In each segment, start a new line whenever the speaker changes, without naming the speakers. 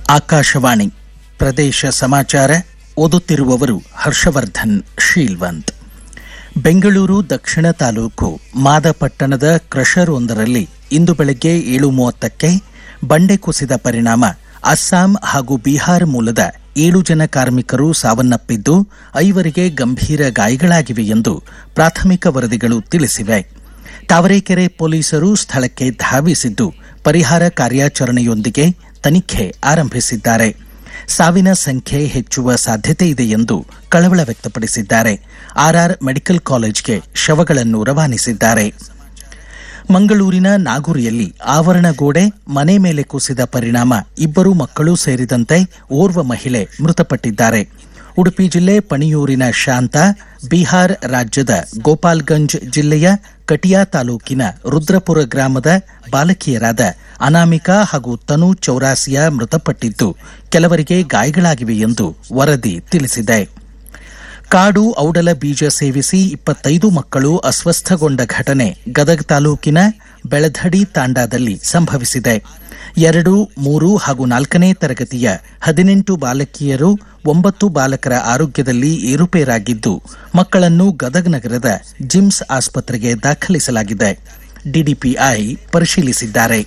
ಆಕಾಶವಾಣಿ ಪ್ರದೇಶ ಸಮಾಚಾರ ಓದುತ್ತಿರುವವರು ಹರ್ಷವರ್ಧನ್ ಶೀಲ್ವಂತ್ ಬೆಂಗಳೂರು ದಕ್ಷಿಣ ತಾಲೂಕು ಮಾದಪಟ್ಟಣದ ಕ್ರಷರ್ ಒಂದರಲ್ಲಿ ಇಂದು ಬೆಳಗ್ಗೆ ಏಳು ಮೂವತ್ತಕ್ಕೆ ಬಂಡೆ ಕುಸಿದ ಪರಿಣಾಮ ಅಸ್ಸಾಂ ಹಾಗೂ ಬಿಹಾರ ಮೂಲದ ಏಳು ಜನ ಕಾರ್ಮಿಕರು ಸಾವನ್ನಪ್ಪಿದ್ದು ಐವರಿಗೆ ಗಂಭೀರ ಗಾಯಗಳಾಗಿವೆ ಎಂದು ಪ್ರಾಥಮಿಕ ವರದಿಗಳು ತಿಳಿಸಿವೆ ತಾವರೆಕೆರೆ ಪೊಲೀಸರು ಸ್ಥಳಕ್ಕೆ ಧಾವಿಸಿದ್ದು ಪರಿಹಾರ ಕಾರ್ಯಾಚರಣೆಯೊಂದಿಗೆ ತನಿಖೆ ಆರಂಭಿಸಿದ್ದಾರೆ ಸಾವಿನ ಸಂಖ್ಯೆ ಹೆಚ್ಚುವ ಸಾಧ್ಯತೆ ಇದೆ ಎಂದು ಕಳವಳ ವ್ಯಕ್ತಪಡಿಸಿದ್ದಾರೆ ಆರ್ಆರ್ ಮೆಡಿಕಲ್ ಕಾಲೇಜ್ಗೆ ಶವಗಳನ್ನು ರವಾನಿಸಿದ್ದಾರೆ ಮಂಗಳೂರಿನ ನಾಗುರಿಯಲ್ಲಿ ಆವರಣ ಗೋಡೆ ಮನೆ ಮೇಲೆ ಕುಸಿದ ಪರಿಣಾಮ ಇಬ್ಬರು ಮಕ್ಕಳು ಸೇರಿದಂತೆ ಓರ್ವ ಮಹಿಳೆ ಮೃತಪಟ್ಟಿದ್ದಾರೆ ಉಡುಪಿ ಜಿಲ್ಲೆ ಪಣಿಯೂರಿನ ಶಾಂತ ಬಿಹಾರ್ ರಾಜ್ಯದ ಗೋಪಾಲ್ಗಂಜ್ ಜಿಲ್ಲೆಯ ಕಟಿಯಾ ತಾಲೂಕಿನ ರುದ್ರಪುರ ಗ್ರಾಮದ ಬಾಲಕಿಯರಾದ ಅನಾಮಿಕಾ ಹಾಗೂ ತನು ಚೌರಾಸಿಯಾ ಮೃತಪಟ್ಟಿದ್ದು ಕೆಲವರಿಗೆ ಗಾಯಗಳಾಗಿವೆ ಎಂದು ವರದಿ ತಿಳಿಸಿದೆ ಕಾಡು ಔಡಲ ಬೀಜ ಸೇವಿಸಿ ಇಪ್ಪತ್ತೈದು ಮಕ್ಕಳು ಅಸ್ವಸ್ಥಗೊಂಡ ಘಟನೆ ಗದಗ ತಾಲೂಕಿನ ಬೆಳಧಡಿ ತಾಂಡಾದಲ್ಲಿ ಸಂಭವಿಸಿದೆ ಎರಡು ಮೂರು ಹಾಗೂ ನಾಲ್ಕನೇ ತರಗತಿಯ ಹದಿನೆಂಟು ಬಾಲಕಿಯರು ಒಂಬತ್ತು ಬಾಲಕರ ಆರೋಗ್ಯದಲ್ಲಿ ಏರುಪೇರಾಗಿದ್ದು ಮಕ್ಕಳನ್ನು ಗದಗ ನಗರದ ಜಿಮ್ಸ್ ಆಸ್ಪತ್ರೆಗೆ ದಾಖಲಿಸಲಾಗಿದೆ ಡಿಡಿಪಿಐ ಪರಿಶೀಲಿಸಿದ್ದಾರೆ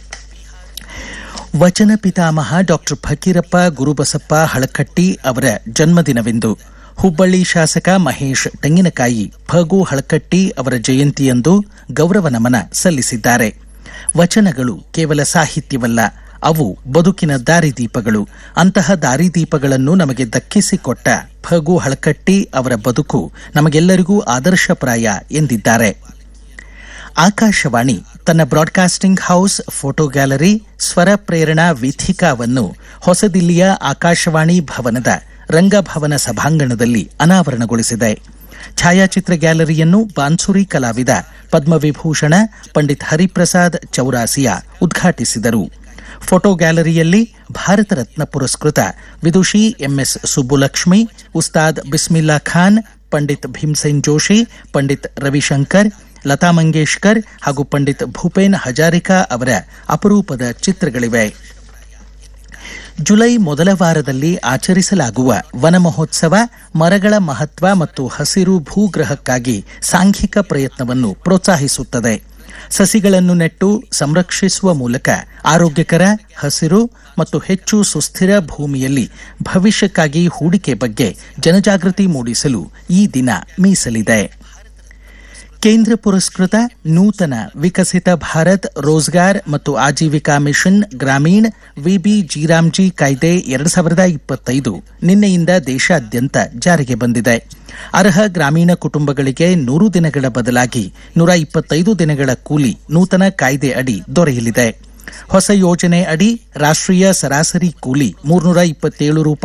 ವಚನ ಪಿತಾಮಹ ಡಾಕ್ಟರ್ ಫಕೀರಪ್ಪ ಗುರುಬಸಪ್ಪ ಹಳಕಟ್ಟಿ ಅವರ ಜನ್ಮದಿನವೆಂದು ಹುಬ್ಬಳ್ಳಿ ಶಾಸಕ ಮಹೇಶ್ ತೆಂಗಿನಕಾಯಿ ಫಗು ಹಳಕಟ್ಟಿ ಅವರ ಜಯಂತಿಯಂದು ಗೌರವ ನಮನ ಸಲ್ಲಿಸಿದ್ದಾರೆ ವಚನಗಳು ಕೇವಲ ಸಾಹಿತ್ಯವಲ್ಲ ಅವು ಬದುಕಿನ ದಾರಿದೀಪಗಳು ಅಂತಹ ದಾರಿದೀಪಗಳನ್ನು ನಮಗೆ ದಕ್ಕಿಸಿಕೊಟ್ಟ ಫಗು ಹಳಕಟ್ಟಿ ಅವರ ಬದುಕು ನಮಗೆಲ್ಲರಿಗೂ ಆದರ್ಶಪ್ರಾಯ ಎಂದಿದ್ದಾರೆ ಆಕಾಶವಾಣಿ ತನ್ನ ಬ್ರಾಡ್ಕಾಸ್ಟಿಂಗ್ ಹೌಸ್ ಫೋಟೋ ಗ್ಯಾಲರಿ ಸ್ವರ ಪ್ರೇರಣಾ ವೀಥಿಕಾವನ್ನು ಹೊಸದಿಲ್ಲಿಯ ಆಕಾಶವಾಣಿ ಭವನದ ರಂಗಭವನ ಸಭಾಂಗಣದಲ್ಲಿ ಅನಾವರಣಗೊಳಿಸಿದೆ ಛಾಯಾಚಿತ್ರ ಗ್ಯಾಲರಿಯನ್ನು ಬಾನ್ಸುರಿ ಕಲಾವಿದ ಪದ್ಮವಿಭೂಷಣ ಪಂಡಿತ್ ಹರಿಪ್ರಸಾದ್ ಚೌರಾಸಿಯಾ ಉದ್ಘಾಟಿಸಿದರು ಫೋಟೋ ಗ್ಯಾಲರಿಯಲ್ಲಿ ಭಾರತ ರತ್ನ ಪುರಸ್ಕೃತ ವಿದುಷಿ ಎಂಎಸ್ ಸುಬ್ಬುಲಕ್ಷ್ಮಿ ಉಸ್ತಾದ್ ಬಿಸ್ಮಿಲ್ಲಾ ಖಾನ್ ಪಂಡಿತ್ ಭೀಮ್ಸೇನ್ ಜೋಶಿ ಪಂಡಿತ್ ರವಿಶಂಕರ್ ಲತಾ ಮಂಗೇಶ್ಕರ್ ಹಾಗೂ ಪಂಡಿತ್ ಭೂಪೇನ್ ಹಜಾರಿಕಾ ಅವರ ಅಪರೂಪದ ಚಿತ್ರಗಳಿವೆ ಜುಲೈ ಮೊದಲ ವಾರದಲ್ಲಿ ಆಚರಿಸಲಾಗುವ ವನ ಮಹೋತ್ಸವ ಮರಗಳ ಮಹತ್ವ ಮತ್ತು ಹಸಿರು ಭೂಗ್ರಹಕ್ಕಾಗಿ ಸಾಂಘಿಕ ಪ್ರಯತ್ನವನ್ನು ಪ್ರೋತ್ಸಾಹಿಸುತ್ತದೆ ಸಸಿಗಳನ್ನು ನೆಟ್ಟು ಸಂರಕ್ಷಿಸುವ ಮೂಲಕ ಆರೋಗ್ಯಕರ ಹಸಿರು ಮತ್ತು ಹೆಚ್ಚು ಸುಸ್ಥಿರ ಭೂಮಿಯಲ್ಲಿ ಭವಿಷ್ಯಕ್ಕಾಗಿ ಹೂಡಿಕೆ ಬಗ್ಗೆ ಜನಜಾಗೃತಿ ಮೂಡಿಸಲು ಈ ದಿನ ಮೀಸಲಿದೆ ಕೇಂದ್ರ ಪುರಸ್ಕೃತ ನೂತನ ವಿಕಸಿತ ಭಾರತ್ ರೋಜ್ಗಾರ್ ಮತ್ತು Ajeevika mission Gramin VB G RAM G ಕಾಯ್ದೆ ಎರಡ್ ಸಾವಿರದ ಇಪ್ಪತ್ತೈದು ನಿನ್ನೆಯಿಂದ ದೇಶಾದ್ಯಂತ ಜಾರಿಗೆ ಬಂದಿದೆ ಅರ್ಹ ಗ್ರಾಮೀಣ ಕುಟುಂಬಗಳಿಗೆ ನೂರು ದಿನಗಳ ಬದಲಾಗಿ ನೂರ ಇಪ್ಪತ್ತೈದು ದಿನಗಳ ಕೂಲಿ ನೂತನ ಕಾಯ್ದೆ ಅಡಿ ದೊರೆಯಲಿದೆ ಹೊಸ ಯೋಜನೆ ಅಡಿ ರಾಷ್ಟ್ರೀಯ ಸರಾಸರಿ ಕೂಲಿ ಮೂರ್ನೂರ ಇಪ್ಪತ್ತೇಳು ರೂಪಾಯಿ